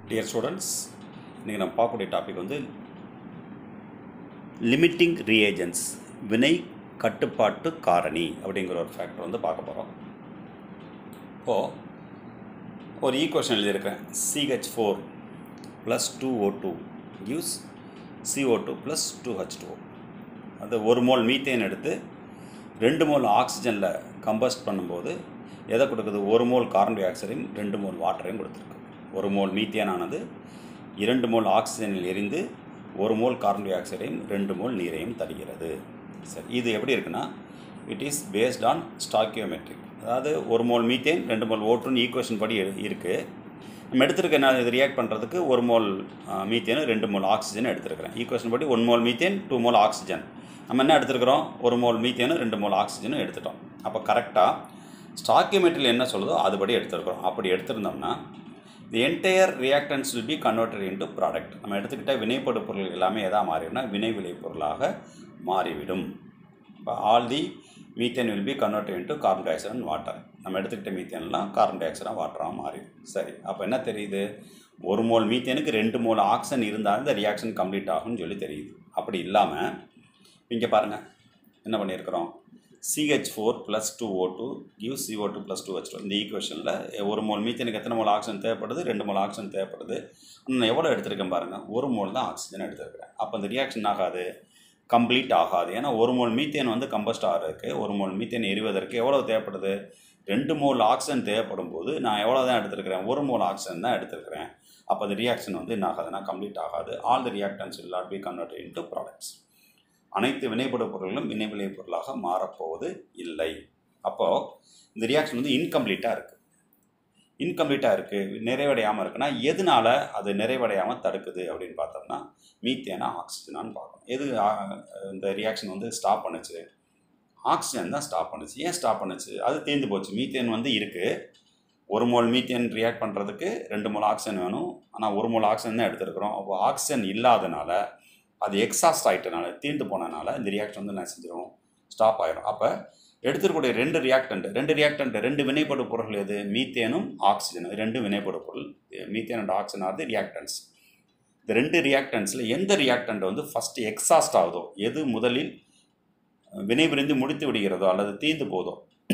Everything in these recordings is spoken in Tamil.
டியர் ஸ்டூடெண்ட்ஸ் இன்றைக்கி நம்ம பார்க்கக்கூடிய டாபிக் வந்து லிமிட்டிங் ரியேஜன்ஸ் வினை கட்டுப்பாட்டு காரணி அப்படிங்கிற ஒரு ஃபேக்டர் வந்து பார்க்க போகிறோம் இப்போது ஒரு ஈக்குவேஷன் எழுதியிருக்கேன் CH four plus two O two gives CO two plus two H two அது ஒரு மோல் மீத்தேன் எடுத்து ரெண்டு மோல் ஆக்சிஜனில் கம்பஸ்ட் பண்ணும்போது எதை கொடுக்குது ஒரு மோல் கார்பன் டை ஆக்சைடையும் ரெண்டு மோல் வாட்டரையும் கொடுத்துருக்கு ஒரு மோல் மீத்தேன் ஆனது இரண்டு மோல் ஆக்சிஜனில் எரிந்து ஒரு மோல் கார்பன் டை ஆக்சைடையும் ரெண்டு மோல் நீரையும் தருகிறது சரி இது எப்படி இருக்குன்னா it is based on stoichiometric அதாவது ஒரு மோல் மீத்தேன் ரெண்டு மோல் ஓட்டுன்னு ஈக்குவேஷன் படி இருக்குது நம்ம எடுத்திருக்க நான் இது ரியாக்ட் பண்ணுறதுக்கு ஒரு மோல் மீத்தேன் ரெண்டு மோல் ஆக்சிஜன் எடுத்திருக்கிறேன் ஈக்குவேஷன் படி one mole methane two mole oxygen நம்ம என்ன எடுத்துருக்கிறோம் ஒரு மோல் மீத்தேனும் ரெண்டு மோல் ஆக்சிஜனும் எடுத்துட்டோம் அப்போ கரெக்டாக ஸ்டாக்கியோமெட்ரியில் என்ன சொல்லுதோ அதுபடி எடுத்துருக்கிறோம் அப்படி எடுத்திருந்தோம்னா the entire reactants will be converted into product நம்ம எடுத்துக்கிட்ட வினைப்படு பொருள் எல்லாமே எதா மாறிடும்னா வினை விளைபொருளாக மாறிவிடும் இப்போ all the methane will be converted into carbon dioxide and water நம்ம எடுத்துக்கிட்ட மீத்தேன்லாம் கார்பன் டை ஆக்சைடாக வாட்டராக மாறிடும் சரி அப்போ என்ன தெரியுது ஒரு மோல் மீத்தேனுக்கு ரெண்டு மோல் ஆக்சிஜன் இருந்தால் இந்த ரியாக்ஷன் கம்ப்ளீட் ஆகும்னு சொல்லி தெரியுது அப்படி இல்லாமல் இங்கே பாருங்கள் என்ன பண்ணியிருக்கிறோம் CH four plus two O two give CO two plus two H two இந்த ஈக்குவேஷனில் ஒரு மோல் மீத்தனுக்கு எத்தனை மோல் ஆக்சிஜன் தேவைப்படுது ரெண்டு மோல் ஆக்சிஜன் தேவைப்படுது நான் எவ்வளோ எடுத்திருக்கேன் பாருங்கள் ஒரு மோல் தான் ஆக்சிஜன் எடுத்திருக்கிறேன் அப்போ இந்த ரியாக்ஷன் ஆகாது கம்ப்ளீட் ஆகாது ஏன்னா ஒரு மோல் மீத்தேன் வந்து கம்பஸ்ட் ஆகிறதுக்கு ஒரு மோல் மீத்தேன் எரிவதற்கு எவ்வளோ தேவைப்படுது ரெண்டு மோல் ஆக்சிஜன் தேவைப்படும் போது நான் எவ்வளோ தான் எடுத்திருக்கிறேன் ஒரு மோல் ஆக்சிஜன் தான் எடுத்திருக்கிறேன் அப்போ அந்த ரியாக்ஷன் வந்து என்ன ஆகாதுன்னா கம்ப்ளீட் ஆகாது all the reactants will not be converted into products அனைத்து வினைப்படு பொருட்களும் வினை விளை பொருளாக மாறப்போவது இல்லை அப்போது இந்த ரியாக்ஷன் வந்து இன்கம்ப்ளீட்டாக இருக்குது இன்கம்ப்ளீட்டாக இருக்குது நிறைவடையாமல் இருக்குன்னா எதனால அது நிறைவடையாமல் தடுக்குது அப்படின்னு பார்த்தோம்னா மீத்தேனா ஆக்சிஜனான்னு பார்க்கணும் எது ஆ, இந்த ரியாக்ஷன் வந்து ஸ்டாப் பண்ணுச்சு ஆக்சிஜன் தான் ஸ்டாப் பண்ணுச்சு ஏன் ஸ்டாப் பண்ணுச்சு அது தீர்ந்து போச்சு மீத்தேன் வந்து இருக்குது ஒரு மோல் மீத்தேன் ரியாக்ட் பண்ணுறதுக்கு ரெண்டு மோல் ஆக்சிஜன் வேணும் ஆனால் ஒரு மோல் ஆக்சிஜன் தான் எடுத்துருக்குறோம் அப்போ ஆக்சிஜன் இல்லாதனால அது எக்ஸாஸ்ட் ஆகிட்டனால தீர்ந்து போனனால இந்த ரியாக்ஷன் வந்து என்ன செஞ்சிடும் ஸ்டாப் ஆயிரும் அப்போ எடுத்துக்கூடிய ரெண்டு ரியாக்டன்ட் ரெண்டு ரியாக்டன்ட் ரெண்டு வினைப்படு பொருட்கள் எது மீத்தேனும் ஆக்சிஜன் இது ரெண்டு வினைப்படு பொருள் மீத்தேன் அண்ட் ஆக்சிஜன் ஆகுது ரியாக்டன்ஸ் இந்த ரெண்டு ரியாக்டன்ஸில் எந்த ரியாக்டன்ட் வந்து ஃபஸ்ட்டு எக்ஸாஸ்ட் ஆகுதோ எது முதலில் வினைபுரிந்து முடித்து விடுகிறதோ அல்லது தீர்ந்து போதோ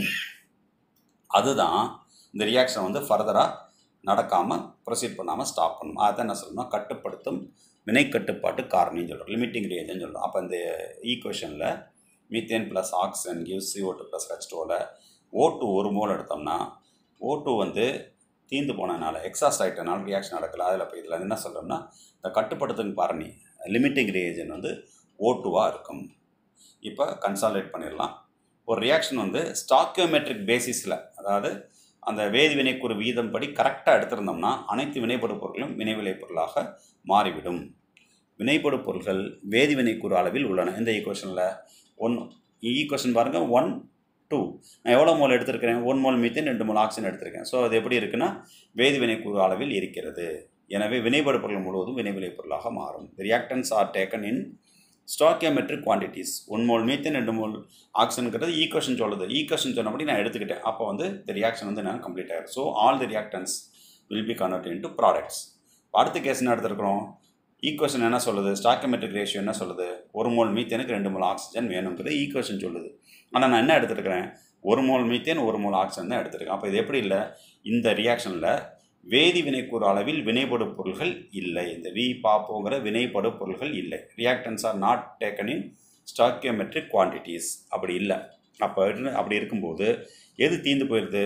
அதுதான் இந்த ரியாக்ஷன் வந்து ஃபர்தராக நடக்காமல் ப்ரொசீட் பண்ணாமல் ஸ்டாப் பண்ணணும் அதை என்ன சொல்லணும்னா கட்டுப்படுத்தும் வினை கட்டுப்பாட்டு காரணின்னு சொல்கிறோம் லிமிட்டிங் ரியேஜன் சொல்கிறோம் அப்போ இந்த ஈக்குவேஷனில் methane plus oxygen give C O two plus H டூவில் ஓ டூ ஒரு மோல் எடுத்தோம்னா ஓ டூ வந்து தீந்து போனதுனால எக்ஸாஸ்ட் ஆகிட்டனால ரியாக்ஷன் நடக்கல அதில் இப்போ இதில் என்ன சொல்கிறோம்னா இந்த கட்டுப்படுத்தும் காரணி லிமிட்டிங் ரியேஜன் வந்து ஓ டூவாக இருக்கும் இப்போ கன்சால்டேட் பண்ணிடலாம் ஒரு ரியாக்ஷன் வந்து ஸ்டாக்கியோமெட்ரிக் பேசிஸில் அதாவது அந்த வேதி வினைக்கூறு விகிதம் படி கரெக்டாக எடுத்திருந்தோம்னா அனைத்து வினைப்படு பொருட்களும் வினைவிலை பொருளாக மாறிவிடும் வினைப்படு பொருட்கள் வேதி வினைக்கூறு அளவில் உள்ளன இந்த ஈக்குவேஷனில் ஒன் ஈக்குவேஷன் பாருங்கள் ஒன் டூ நான் எவ்வளோ மோல் எடுத்திருக்கிறேன் ஒன் மோல் மீத்தேன் ரெண்டு மோல் ஆக்சிஜன் எடுத்திருக்கேன் ஸோ அது எப்படி இருக்குன்னா வேதி வினைக்கூறு அளவில் இருக்கிறது எனவே வினைப்படு பொருள் முழுவதும் வினைவிலை பொருளாக மாறும் reactants are taken in stoichiometric quantities one mole methane ரெண்டு மோல் ஆக்சிஜனுங்கிறது ஈக்குவேஷன் சொல்லுது ஈக்குவேஷன் சொன்னபடி நான் எடுத்துக்கிட்டேன் அப்போ வந்து இந்த ரியாக்ஷன் வந்து நான் கம்ப்ளீட் ஆகிடும் so all the reactants will be convert into products அடுத்த கேஸ் என்ன எடுத்துருக்கிறோம் ஈக்குவேஷன் என்ன சொல்லுது ஸ்டாக்கியோமெட்ரிக் ரேஷியோ என்ன சொல்லுது ஒரு மோல் மீத்தேனுக்கு ரெண்டு மோல் ஆக்சிஜன் வேணுங்கிறது ஈக்குவேஷன் சொல்லுது ஆனால் நான் என்ன எடுத்துருக்கிறேன் ஒரு மோல் மீத்தேன் ஒரு மோல் ஆக்சிஜன் தான் எடுத்திருக்கேன் அப்போ இது எப்படி இல்லை இந்த ரியாக்ஷனில் வேதி வினைக்கூறு அளவில் வினைப்படு பொருள்கள் இல்லை இந்த வி பாப்போங்கிற வினைப்படு பொருள்கள் இல்லை reactants are not taken in stoichiometric quantities அப்படி இல்லை அப்போ இருந்து- அப்படி இருக்கும்போது எது தீர்ந்து போயிடுது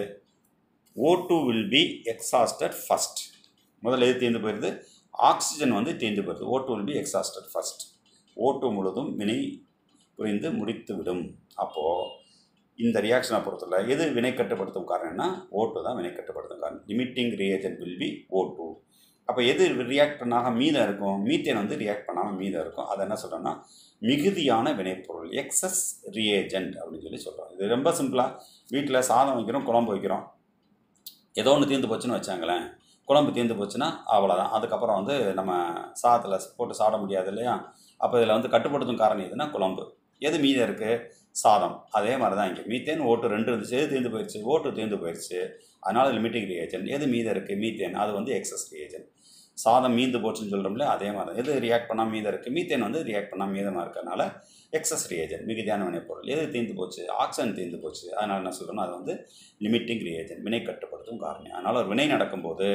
O two will be exhausted first முதல்ல எது தீர்ந்து போயிடுது ஆக்சிஜன் வந்து தீர்ந்து போயிடுது O two will be exhausted first O two முழுதும் வினை புரிந்து முடித்துவிடும் அப்போது இந்த ரியாக்ஷனை பொறுத்தல எது வினை கட்டுப்படுத்தும் காரணம்னா ஓட்டு தான் வினை கட்டுப்படுத்தும் காரணம் limiting reagent will be O two அப்போ எது ரியாக்ட் பண்ணாக மீதம் இருக்கும் மீத்தேன் வந்து ரியாக்ட் பண்ணாமல் மீதம் இருக்கும் அதை என்ன சொல்கிறோம்னா மிகுதியான வினைப்பொருள் எக்ஸஸ் ரியேஜென்ட் அப்படின்னு சொல்லி சொல்கிறோம் இது ரொம்ப சிம்பிளாக வீட்டில் சாதம் வைக்கிறோம் குழம்பு வைக்கிறோம் ஏதோ ஒன்று தீர்ந்து போச்சுன்னு வச்சாங்களேன் குழம்பு தீர்ந்து போச்சுன்னா அவ்வளோதான் அதுக்கப்புறம் வந்து நம்ம சாதத்தில் போட்டு சாப்பிட முடியாது இல்லையா அப்போ இதில் வந்து கட்டுப்படுத்தும் காரணம் எதுனா குழம்பு எது மீதம் இருக்குது சாதம் அதே மாதிரி தான் இங்கே மீத்தேன் ஓட்டு ரெண்டு இருந்துச்சு எது தீர்ந்து போயிடுச்சு ஓட்டு தீர்ந்து போயிடுச்சு அதனால் லிமிட்டிங் ரியேஜன் எது மீதம் இருக்குது மீத்தேன் அது வந்து எக்ஸஸ் ரியேஜன் சாதம் மீந்து போச்சுன்னு சொல்கிறோம்ல அதே மாதிரி தான். எது ரியாக்ட் பண்ணால் மீதம் இருக்குது மீத்தேன் வந்து ரியாக்ட் பண்ணால் மீதமாக இருக்கிறனால எக்ஸஸ் ரியேஜன் மிகுதியான வினைப்பொருள் எது தீர்ந்து போச்சு ஆக்சிஜன் தீர்ந்து போச்சு அதனால் என்ன சொல்கிறோம்னா அது வந்து லிமிட்டிங் ரியேஜன் வினை கட்டுப்படுத்தும் காரணி அதனால் ஒரு வினை நடக்கும்போது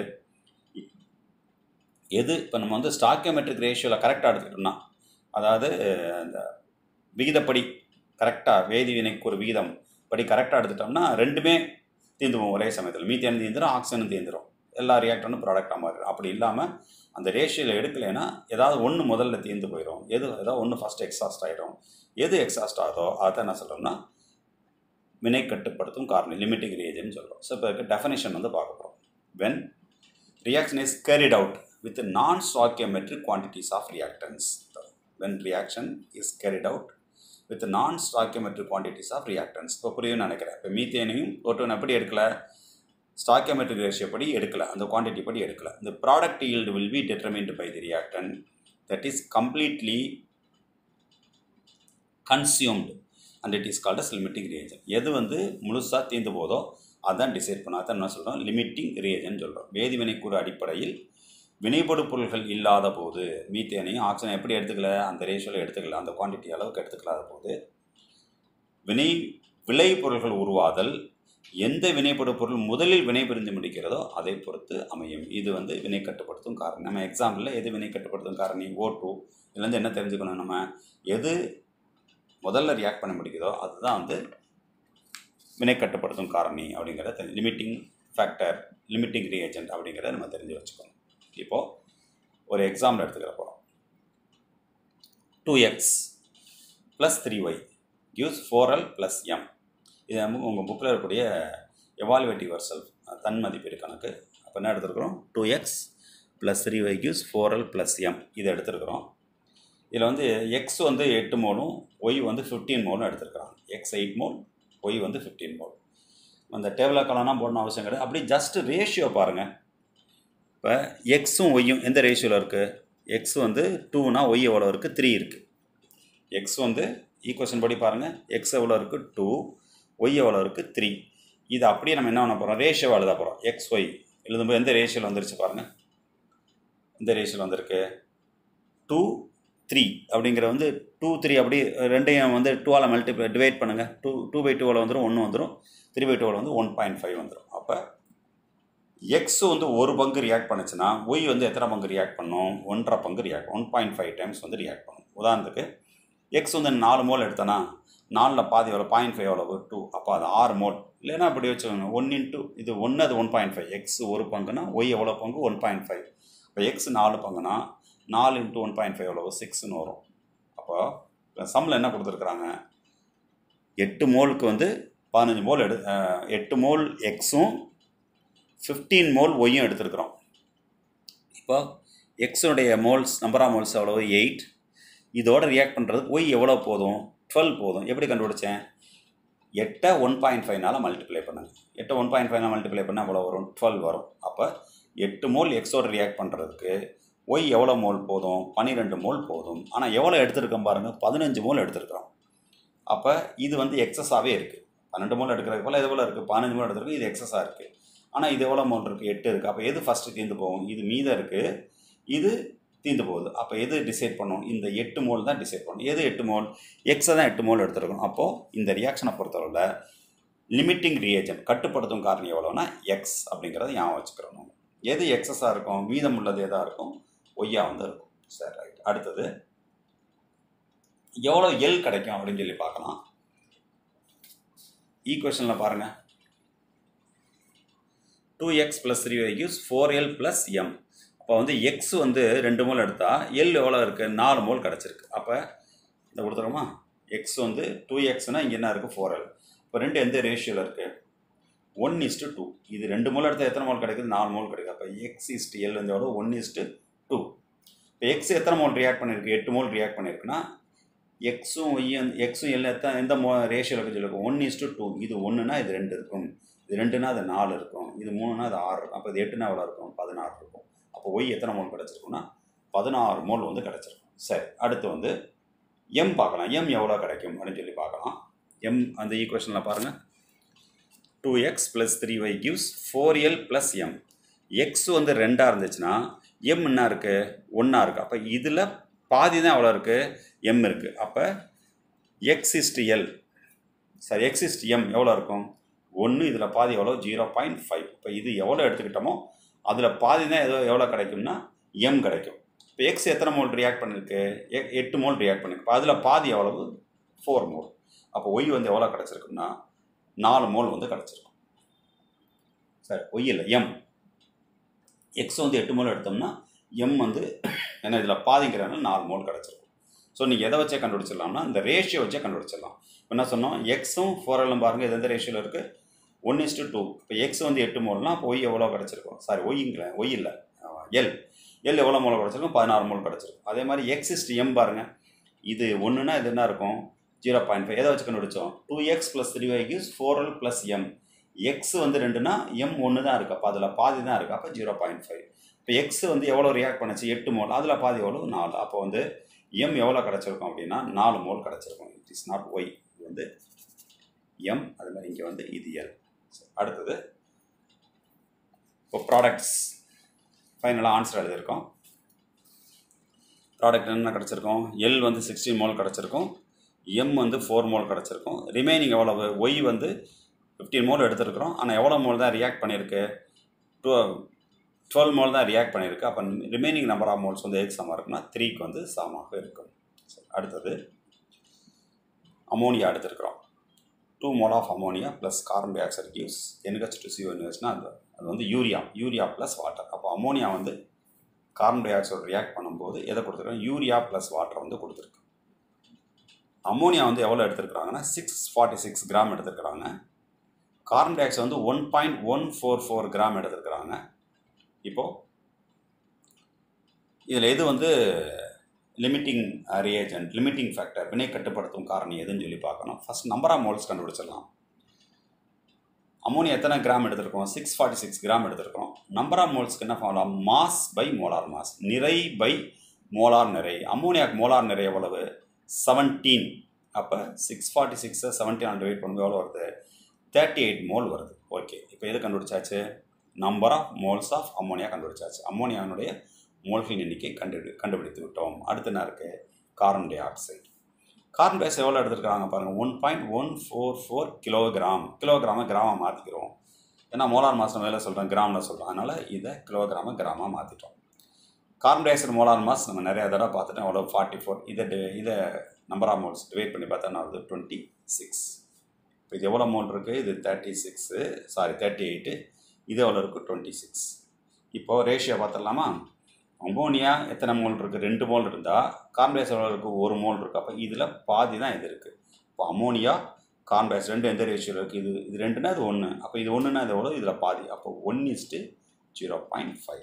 எது இப்போ நம்ம வந்து ஸ்டாக்கியோமெட்ரிக் ரேஷியோவில் கரெக்டாக எடுத்துக்கிட்டோம்னா அதாவது அந்த விகிதப்படி கரெக்டாக வேதி வினைக்கு ஒரு விகிதம் படி கரெக்டாக எடுத்துட்டோம்னா ரெண்டுமே தீர்ந்து போகும் ஒரே சமயத்தில் மீத்தேன் தீந்துடும் ஆக்சிஜனும் தீந்துடும் எல்லா ரியாக்டரும் ப்ராடக்டாக மாறிடும் அப்படி இல்லாமல் அந்த ரேஷியோவில் எடுக்கலைன்னா ஏதாவது ஒன்று முதல்ல தீர்ந்து போயிடும் எது ஏதாவது ஒன்று ஃபஸ்ட்டு எக்ஸாஸ்ட் ஆகிடும் எது எக்ஸாஸ்ட் ஆகுதோ அதை என்ன சொல்கிறோம்னா வினை கட்டுப்படுத்தும் காரணி லிமிட்டிங் ரீஜன் சொல்கிறோம் ஸோ இப்போ டெஃபனிஷன் வந்து பார்க்க போகிறோம் when reaction is carried out with non stoichiometric quantities of reactants when reaction is carried out with non stoichiometric quantities of reactants இப்போ புரியும்னு நினைக்கிறேன் இப்போ மீத்தேனையும் ஓட்டோன் எப்படி எடுக்கல ஸ்டாக்கியோமெட்ரிக் ரேஷியோ படி எடுக்கல அந்த குவான்டிட்டி படி எடுக்கல இந்த product yield will be determined by the reactant that is completely consumed and it is called as limiting reagent எது வந்து முழுசாக தீர்ந்து போதோ அதான் டிசைட் பண்ண அதான் என்ன சொல்கிறோம் லிமிட்டிங் ரியேஜன் சொல்கிறோம் வேதிவினைக்கூறு அடிப்படையில் வினைபடு பொருள்கள் இல்லாத போது மீத்தேனையும் ஆக்சிஜன் எப்படி எடுத்துக்கல அந்த ரேஷியோவில் எடுத்துக்கல அந்த குவான்டிட்டி அளவுக்கு எடுத்துக்கலாத போது வினை விளை பொருள்கள் உருவாதல் எந்த வினைப்படு பொருள் முதலில் வினைபுரிந்து முடிக்கிறதோ அதை பொறுத்து அமையும் இது வந்து வினை கட்டுப்படுத்தும் காரணி நம்ம எக்ஸாம்பிளில் எது வினை கட்டுப்படுத்தும் காரணி ஓ டூ இதுலேருந்து என்ன தெரிஞ்சுக்கணும் நம்ம எது முதல்ல ரியாக்ட் பண்ண முடிக்குதோ அதுதான் வந்து வினை கட்டுப்படுத்தும் காரணி அப்படிங்கிறத லிமிட்டிங் ஃபேக்டர் லிமிட்டிங் ரியேஜென்ட் அப்படிங்கிறத நம்ம தெரிஞ்சு வச்சுக்கணும் இப்போது ஒரு எக்ஸாம்பிள் எடுத்துக்கிற போகிறோம் two X plus three Y gives four L plus M இது நம்ம உங்கள் புக்கில் இருக்கக்கூடிய எவால்வேட்டிவ் செல்ஃப் தன் மதிப்பீடு கணக்கு அப்போ என்ன எடுத்துருக்குறோம் two X plus three Y gives four L plus M இதை எடுத்துருக்குறோம் இதில் வந்து எக்ஸ் வந்து எட்டு மோலும் ஒய் வந்து ஃபிஃப்டீன் மோலும் எடுத்துருக்குறாங்க எக்ஸ் எயிட் மோல் ஒய் வந்து ஃபிஃப்டீன் மோல் அந்த டேபிளாக கலனா போடணும் அவசியம் கிடையாது அப்படி ஜஸ்ட் ரேஷியோ பாருங்கள் இப்போ எக்ஸும் ஒய்யும் எந்த ரேஷியோவில் இருக்குது எக்ஸ் வந்து டூனா ஒய் எவ்வளோ இருக்குது த்ரீ இருக்குது எக்ஸ் வந்து ஈக்குவேஷன் படி பாருங்கள் எக்ஸ் எவ்வளோ இருக்குது டூ ஒய் எவ்வளோ இருக்குது த்ரீ இது அப்படியே நம்ம என்ன பண்ண போகிறோம் ரேஷியோ எழுத போகிறோம் எக்ஸ் ஒய் எழுதும்போது எந்த ரேஷியோவில் வந்துருச்சு பாருங்கள் எந்த ரேஷியோவில் வந்திருக்கு டூ த்ரீ அப்படிங்கிற வந்து டூ த்ரீ அப்படி ரெண்டையும் வந்து டூவால் மல்டிப்ளை டிவைட் பண்ணுங்கள் டூ டூ பை டூவில் வந்துடும் ஒன்று வந்துடும் த்ரீ பை டூவில் வந்து ஒன் பாயிண்ட் ஃபைவ் வந்துடும் அப்போ எக்ஸ் வந்து ஒரு பங்கு ரியாக்ட் பண்ணுச்சுன்னா ஒய் வந்து எத்தனை பங்கு ரியாக்ட் பண்ணும் ஒன்றரை பங்கு react one point five times வந்து ரியாக்ட் பண்ணும் உதாரணத்துக்கு எக்ஸ் வந்து நாலு மோல் எடுத்தனா நாலில் பாதி எவ்வளோ பாயிண்ட் ஃபைவ் எவ்வளோ டூ அப்போ அது ஆறு மோல் இல்லைன்னா அப்படி வச்சுக்கோங்க ஒன் இன்ட்டு இது ஒன்று அது ஒன் பாயிண்ட் ஃபைவ் எக்ஸ் ஒரு பங்குனா ஒய் எவ்வளோ பங்கு ஒன் பாயிண்ட் ஃபைவ் இப்போ எக்ஸ் நாலு பங்குனா நாலு இன்ட்டு ஒன் பாயிண்ட் ஃபைவ் எவ்வளோ சிக்ஸ்னு வரும் அப்போ சம்மில் என்ன கொடுத்துருக்குறாங்க எட்டு மோலுக்கு வந்து பதினஞ்சு மோல் எடு அஹ், எட்டு மோல் எக்ஸும் ஃபிஃப்டீன் மோல் ஒய்யும் எடுத்திருக்கிறோம் இப்போ எக்ஸுடைய மோல்ஸ் நம்பர் ஆஃப் மோல்ஸ் எவ்வளவு எயிட் இதோட ரியாக்ட் பண்ணுறதுக்கு ஒய் எவ்வளோ போதும் டுவெல் போதும் எப்படி கண்டுபிடிச்சேன் எட்டை ஒன் பாயிண்ட் ஃபைவ்னால மல்டிப்ளை பண்ணுங்க எட்டை ஒன் பாயிண்ட் ஃபைவ்னால மல்டிப்ளை பண்ணால் எவ்வளோ வரும் டுவெல் வரும் அப்போ எட்டு மோல் எக்ஸோட ரியாக்ட் பண்ணுறதுக்கு ஒய் எவ்வளோ மோல் போதும் பன்னிரெண்டு மோல் போதும் ஆனால் எவ்வளோ எடுத்திருக்கோம் பாருங்கள் பதினஞ்சு மோல் எடுத்திருக்கிறோம் அப்போ இது வந்து எக்ஸஸாகவே இருக்குது பன்னெண்டு மோல் எடுக்கிறதுக்கு போல் இது எவ்வளோ இருக்குது பதினஞ்சு மோல் எடுத்திருக்கு இது எக்ஸஸாக இருக்குது ஆனால் இது எவ்வளோ மோல் இருக்குது எட்டு இருக்குது அப்போ எது ஃபஸ்ட்டு தீர்ந்து போகும் இது மீதம் இருக்குது இது தீர்ந்து போகுது அப்போ எது டிசைட் பண்ணும் இந்த எட்டு மோல் தான் டிசைட் பண்ணும் எது எட்டு மோல் எக்ஸை தான் எட்டு மோல் எடுத்துருக்கணும் அப்போது இந்த ரியாக்ஷனை பொறுத்தளவில் லிமிட்டிங் ரியேஜன் கட்டுப்படுத்தும் காரணம் எவ்வளோனா எக்ஸ் அப்படிங்கிறத ஞாபகம் வச்சுக்கிறோம் நம்ம எது எக்ஸஸாக இருக்கும் மீதம் உள்ளது எதாக இருக்கும் ஒய்யா வந்து இருக்கும் சரி ரைட் அடுத்தது எவ்வளோ எல் கிடைக்கும் அப்படின்னு சொல்லி பார்க்கலாம் ஈக்குவேஷனில் பாருங்கள் two X plus three Y gives four L plus M அப்போ வந்து எக்ஸ் வந்து ரெண்டு மோல் எடுத்தால் எல் எவ்வளோ இருக்குது நாலு மோல் கிடச்சிருக்கு அப்போ இந்த கொடுத்துருமா எக்ஸ் வந்து டூ எக்ஸ்னால் இங்கே என்ன இருக்குது ஃபோர் எல் இப்போ ரெண்டு எந்த ரேஷியோவில் இருக்குது ஒன் இஸ்ட்டு டூ இது ரெண்டு மோல் எடுத்தால் எத்தனை மோல் கிடைக்குது நாலு மோல் கிடைக்குது அப்போ எக்ஸ் இஸ்ட்டு எல் வந்து எவ்வளோ ஒன் இஸ்ட்டு டூ இப்போ எக்ஸ் எத்தனை மோல் ரியாக்ட் பண்ணியிருக்கு எட்டு மோல் ரியாக்ட் பண்ணியிருக்குன்னா எக்ஸும் ஒய்யும் எக்ஸும் எல்லாம் எத்தனை எந்த மோ ரேஷியோவில் இருக்குன்னு சொல்லியிருக்கோம் ஒன் இஸ்ட்டு டூ இது ஒன்றுனா இது ரெண்டு இருக்கும் இது ரெண்டுனா அது நாலு இருக்கும் இது மூணுனா அது ஆறு இருக்கும் அப்போ இது எட்டுனா எவ்வளோ இருக்கும் பதினாறு இருக்கும் அப்போ ஒய் எத்தனை மோல் கிடச்சிருக்குன்னா பதினாறு மோல் வந்து கிடச்சிருக்கும் சரி அடுத்து வந்து எம் பார்க்கலாம் எம் எவ்வளோ கிடைக்கும் அப்படின்னு சொல்லி பார்க்கலாம் எம் அந்த ஈக்குவேஷனில் பாருங்கள் two X plus three Y gives four L plus M X வந்து ரெண்டாக இருந்துச்சுன்னா எம் என்ன இருக்குது ஒன்றா இருக்குது அப்போ இதில் பாதி தான் எவ்வளோ இருக்குது எம் இருக்குது அப்போ X is to L sorry X is to M எவ்வளோ இருக்கும் ஒன்று இதில் பாதி எவ்வளோ ஜீரோ பாயிண்ட் ஃபைவ் இப்போ இது எவ்வளோ எடுத்துக்கிட்டோமோ அதில் பாதி தான் எதோ எவ்வளோ கிடைக்கும்னா எம் கிடைக்கும் இப்போ எக்ஸ் எத்தனை மோல் ரியாக்ட் பண்ணிருக்கு எ எட்டு மோல் ரியாக்ட் பண்ணிருக்கு இப்போ அதில் பாதி எவ்வளவு ஃபோர் மோல் அப்போ ஒய் வந்து எவ்வளோ கிடச்சிருக்குன்னா நாலு மோல் வந்து கிடச்சிருக்கும் சரி ஒய் இல்லை எம் எக்ஸ் வந்து எட்டு மோல் எடுத்தோம்னா எம் வந்து ஏன்னா இதில் பாதிங்கிறனால நாலு மோல் கிடச்சிருக்கும் ஸோ நீங்கள் எதை வச்சே கண்டுபிடிச்சிடலாம்னா இந்த ரேஷியோ வச்சே கண்டுபிடிச்சிடலாம் இப்போ என்ன சொன்னோம் எக்ஸும் ஃபோர் எல்லாம் பாருங்கள் இது எந்த ரேஷியோவில் இருக்குது ஒன் இஸ்டு டூ இப்போ எக்ஸ் வந்து எட்டு மோல்னா அப்போ ஒய் எவ்வளோ கிடச்சிருக்கும் சாரி ஒய்ங்கிற ஒய் இல்லை எல் எல் எவ்வளோ மூலம் கிடச்சிருக்கும் பதினாறு மூலம் கிடச்சிருக்கும் அதே மாதிரி எக்ஸ் இஸ்டு எம் பாருங்கள் இது ஒன்றுனா இது என்ன இருக்கும் ஜீரோ பாயிண்ட் ஃபைவ் எதை வச்சு கண்டுபிடிச்சோம் two X plus three Y gives four L plus M X வந்து ரெண்டுனா எம் ஒன்று தான் இருக்குது அப்போ அதில் பாதி தான் இருக்குது அப்போ ஜீரோ பாயிண்ட் ஃபைவ் இப்போ எக்ஸ் வந்து எவ்வளோ ரியாக்ட் பண்ணுச்சு எட்டு மோல் அதில் பாதி எவ்வளோ நாலு அப்போ வந்து எம் எவ்வளோ கிடச்சிருக்கும் அப்படின்னா நாலு மோல் கிடச்சிருக்கும் இட் இஸ் நாட் ஒய் இது வந்து எம் அது மாதிரி இங்கே வந்து இது எல் அடுத்தது இப்போ ப்ராடக்ட்ஸ் ஃபைனலாக ஆன்சர் எழுதியிருக்கோம் ப்ராடக்ட் என்ன கிடச்சிருக்கோம் எல் வந்து சிக்ஸ்டீன் மோல் கிடச்சிருக்கும் எம் வந்து ஃபோர் மோல் கிடச்சிருக்கும் ரிமைனிங் எவ்வளவு ஒய் வந்து ஃபிஃப்டீன் மோல் எடுத்துருக்குறோம் ஆனால் எவ்வளோ மோல் தான் ரியாக்ட் பண்ணியிருக்கு டூ டுவெல் மோல் தான் ரியாக்ட் பண்ணியிருக்கு அப்போ ரிமைனிங் நம்பர் ஆஃப் மோல்ஸ் வந்து எது சமமாக இருக்குன்னா த்ரீக்கு வந்து சமமாக இருக்கும் சரி அடுத்தது அமோனியா எடுத்துருக்குறோம் two mole of ammonia plus carbon dioxide gives NH two CO யூனிவர்ஸ்னால் அது அது வந்து யூரியா யூரியா ப்ளஸ் வாட்டர் அப்போ அமோனியா வந்து கார்பன் டை ஆக்சைடு ரியாக்ட் பண்ணும்போது எதை கொடுத்துருக்கோம் யூரியா ப்ளஸ் வாட்டர் வந்து கொடுத்துருக்கு அமோனியா வந்து எவ்வளோ எடுத்துருக்குறாங்கன்னா சிக்ஸ் ஃபார்ட்டி சிக்ஸ் கிராம் எடுத்துருக்குறாங்க கார்பன் டை ஆக்சைடு வந்து one point one four four gram எடுத்துருக்குறாங்க இப்போது இதில் எது வந்து லிமிட்டிங் ரியேஜென்ட் லிமிட்டிங் ஃபேக்டர் வினை கட்டுப்படுத்தும் காரணி எதுன்னு சொல்லி பார்க்கணும் ஃபஸ்ட் நம்பர் ஆஃப் மோல்ஸ் கண்டுபிடிச்சிடலாம் அமோனியா எத்தனை கிராம் எடுத்திருக்கோம் சிக்ஸ் ஃபார்ட்டி சிக்ஸ் கிராம் எடுத்திருக்கோம் நம்பர் ஆஃப் மோல்ஸ்க்கு என்ன பண்ணலாம் மாஸ் பை மோலார் மாஸ் நிறை பை மோலார் நிறை அமோனியாக்கு மோலார் நிறை எவ்வளவு செவன்டீன் அப்போ சிக்ஸ் ஃபார்ட்டி சிக்ஸை செவன்டீன் வெயிட் பண்ணும்போது எவ்வளோ வருது தேர்ட்டி எயிட் மோல் வருது ஓகே இப்போ எது கண்டுபிடிச்சாச்சு number of moles of ammonia கண்டுபிடிச்சாச்சு அமோனியானுடைய மோல்களின் எண்ணிக்கை கண்டுபிடி கண்டுபிடித்து விட்டோம் அடுத்து என்ன இருக்குது carbon dioxide carbon dioxide எவ்வளோ எடுத்துருக்காங்க பாருங்கள் one point one four four kilogram கிலோகிராமை கிராமாக மாற்றிக்கிறோம் ஏன்னா மோலார் மாதம் மேலே சொல்கிறேன் கிராமில் சொல்கிறோம் அதனால் இதை கிலோகிராமை கிராமாக மாற்றிட்டோம் carbon dioxide molar mass நம்ம நிறைய தடவை பார்த்துட்டோம் எவ்வளோ ஃபார்ட்டி ஃபோர் இதை டி- இதை நம்பர் ஆஃப் மோல்ஸ் டிவைட் பண்ணி பார்த்தா நான் வந்து டுவெண்ட்டி சிக்ஸ் இப்போ இது எவ்வளோ மோல் இருக்குது இது thirty six sorry thirty eight இது எவ்வளோ இருக்குது டுவெண்ட்டி சிக்ஸ் இப்போது ரேஷியோ பார்த்துடலாமா அமோனியா எத்தனை மோல் இருக்குது ரெண்டு மோல் இருந்தால் கார்பன் டை ஆக்சைடு எவ்வளோ இருக்குது ஒரு மோல் இருக்குது அப்போ இதில் பாதி தான் இது இருக்குது இப்போ அமோனியா கார்பன் டை ஆக்சைடு ரெண்டு எந்த ரேஷியோவில் இருக்குது இது இது ரெண்டுனா இது ஒன்று அப்போ இது ஒன்றுனா இது எவ்வளோ இதில் பாதி அப்போ one is to zero point five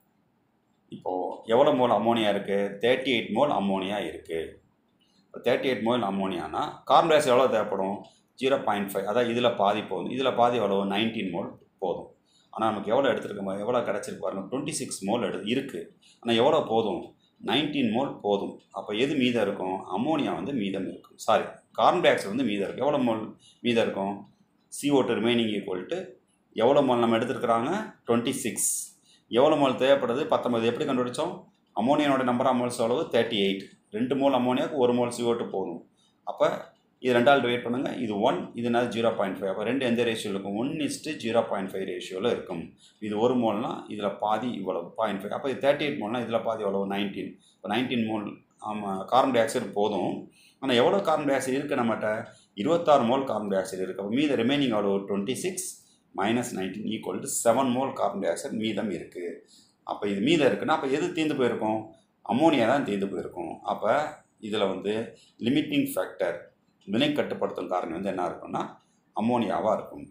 இப்போது எவ்வளோ மோல் அமோனியா இருக்குது தேர்ட்டி எயிட் மோல் அமோனியா இருக்குது இப்போ தேர்ட்டி எயிட் மோல் அமோனியானா கார்பன் டை ஆக்சைடு எவ்வளோ தேவைப்படும் ஜீரோ பாயிண்ட் ஃபைவ் அதான் இதில் பாதி போதும் இதில் பாதி எவ்வளோ நைன்டீன் மோல் போதும் ஆனால் நமக்கு எவ்வளோ எடுத்துருக்க எவ்வளோ கிடச்சிருக்கு பாருங்க டுவெண்ட்டி சிக்ஸ் மோல் எடு இருக்குது ஆனால் எவ்வளோ போதும் நைன்டீன் மோல் போதும் அப்போ எது மீதம் இருக்கும் அமோனியா வந்து மீதம் இருக்கும் சாரி கார்பன் டை ஆக்சைடு வந்து மீதம் இருக்கும் எவ்வளோ மோல் மீதம் இருக்கும் CO2 two remaining equal to எவ்வளோ மோல் நம்ம எடுத்துருக்குறாங்க டுவெண்ட்டி சிக்ஸ் எவ்வளோ மோல் தேவைப்படுது பத்தொம்பது எப்படி கண்டுபிடிச்சோம் அமோனியானோட நம்பர் ஆஃப் மோல்ஸ் எவ்வளவு தேர்ட்டி எயிட் ரெண்டு மோல் அமோனியாவுக்கு ஒரு மோல் CO2 போதும் அப்போ இது ரெண்டாவது டிவைட் பண்ணுங்கள் இது ஒன் இதுனா ஜீரோ பாயிண்ட் ஃபைவ் அப்போ ரெண்டு எந்த ரேஷியோவில் இருக்கும் one is to zero point five ரேஷியோவில் இருக்கும் இது ஒரு மோல்னா இதில் பாதி இவ்வளவு பாயிண்ட் ஃபைவ் அப்போ இது தேர்ட்டி எயிட் மோல்னா இதில் பாதி எவ்வளவு நைன்டீன் இப்போ நைன்டீன் மோல் ஆமாம் கார்பன் டை ஆக்சைடு போதும் ஆனால் எவ்வளோ கார்பன் டை ஆக்சைடு இருக்குது நம்மகிட்ட இருபத்தாறு மோல் கார்பன் டை ஆக்சைடு இருக்குது அப்போ மீத ரிமைனிங் எவ்வளோ twenty six minus nineteen equal to seven mole carbon dioxide மீதம் இருக்குது அப்போ இது மீதம் இருக்குன்னா அப்போ எது தீர்ந்து போயிருக்கும் அமோனியா தான் தீர்ந்து போயிருக்கும் அப்போ இதில் வந்து லிமிட்டிங் ஃபேக்டர் வினை கட்டுப்படுத்தும் காரணி வந்து என்ன இருக்கும்னா அமோனியாவாக இருக்கும்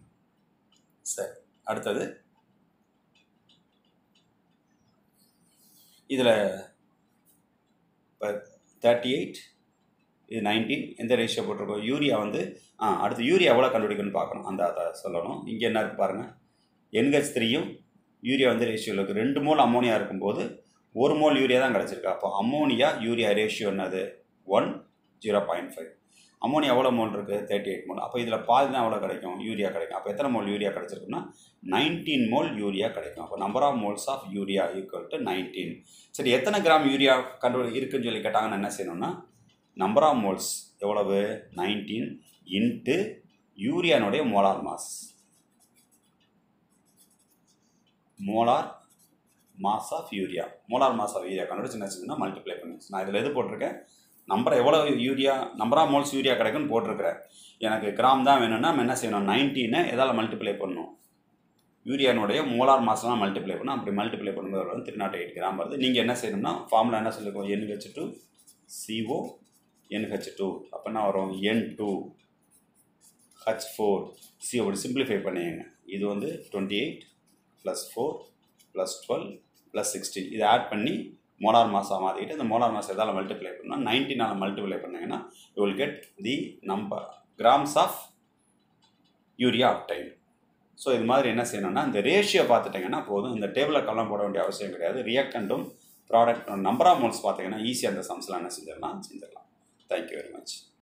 சரி அடுத்தது இதில் இப்போ தேர்ட்டி எயிட் இது நைன்டீன் எந்த ரேஷியோ போட்டிருக்கோம் யூரியா வந்து ஆ அடுத்து யூரியா எவ்வளோ கண்டுபிடிக்கணும்னு பார்க்கணும் அந்த அதை சொல்லணும் இங்கே என்ன இருக்குது பாருங்கள் என்ஹெச் த்ரீயும் யூரியா வந்து ரேஷியோவில் இருக்குது ரெண்டு மோல் அமோனியா இருக்கும்போது ஒரு மோல் யூரியா தான் கிடச்சிருக்கு அப்போ அமோனியா யூரியா ரேஷியோ என்னது one zero point five ammonia எவ்வளோ மோல் இருக்குது தேர்ட்டி எயிட் மோல் அப்போ இதில் பாதி தான் எவ்வளோ கிடைக்கும் யூரியா கிடைக்கும் அப்போ எத்தனை மோல் யூரியா கிடைச்சிருக்குன்னா நைன்டீன் மோல் யூரியா கிடைக்கும் அப்போ number of moles of urea equal to nineteen சரி எத்தனை கிராம் யூரியா கண்டு இருக்குன்னு சொல்லி கேட்டாங்கன்னா என்ன செய்யணும்னா நம்பர் ஆஃப் மோல்ஸ் எவ்வளவு நைன்டீன் இன்ட்டு யூரியானுடைய molar mass molar mass of urea molar mass of urea கண்டுபிடிச்சு என்ன செஞ்சுன்னா மல்டிப்ளை பண்ணி நான் இதில் எது போட்டிருக்கேன் நம்பர் எவ்வளோ urea number of moles urea கிடைக்குன்னு போட்டிருக்கிறேன் எனக்கு கிராம் தான் வேணும்னா நம்ம என்ன செய்யணும் நைன்டீனை எதால் மல்டிப்ளை பண்ணணும் யூரியானுடைய மோலார் மாசம்லாம் மல்டிப்ளை பண்ணணும் அப்படி மல்டிப்ளை பண்ணும்போது வரும் த்ரீ நாட் எயிட் கிராம் வருது நீங்கள் என்ன செய்யணும்னா ஃபார்முலா என்ன சொல்லிருக்கோம் NH two CO NH two அப்போ என்ன வரும் N two H four C அப்படி சிம்பிளிஃபை பண்ணிங்க இது வந்து twenty eight plus four plus twelve plus sixteen இதை ஆட் பண்ணி மோலார் மாதம் மாற்றிக்கிட்டு இந்த மோலார் மாதம் எதால் மல்டிப்ளை பண்ணால் நைன்டீனால் மல்டிப்ளை பண்ணிங்கன்னா you will get the number grams of urea obtain so இது மாதிரி என்ன செய்யணும்னா இந்த ரேஷியோ பார்த்துட்டிங்கன்னா போதும் இந்த டேபிளில் கல்லாம் போட வேண்டிய அவசியம் கிடையாது ரியாக்டண்ட்டும் ப்ராடக்ட் நம்பர் ஆஃப் மோல்ஸ் பார்த்தீங்கன்னா ஈஸியாக அந்த சம்ஸ்லாம் என்ன செஞ்சிடலாம் செஞ்சிடலாம் தேங்க்யூ வெரி மச்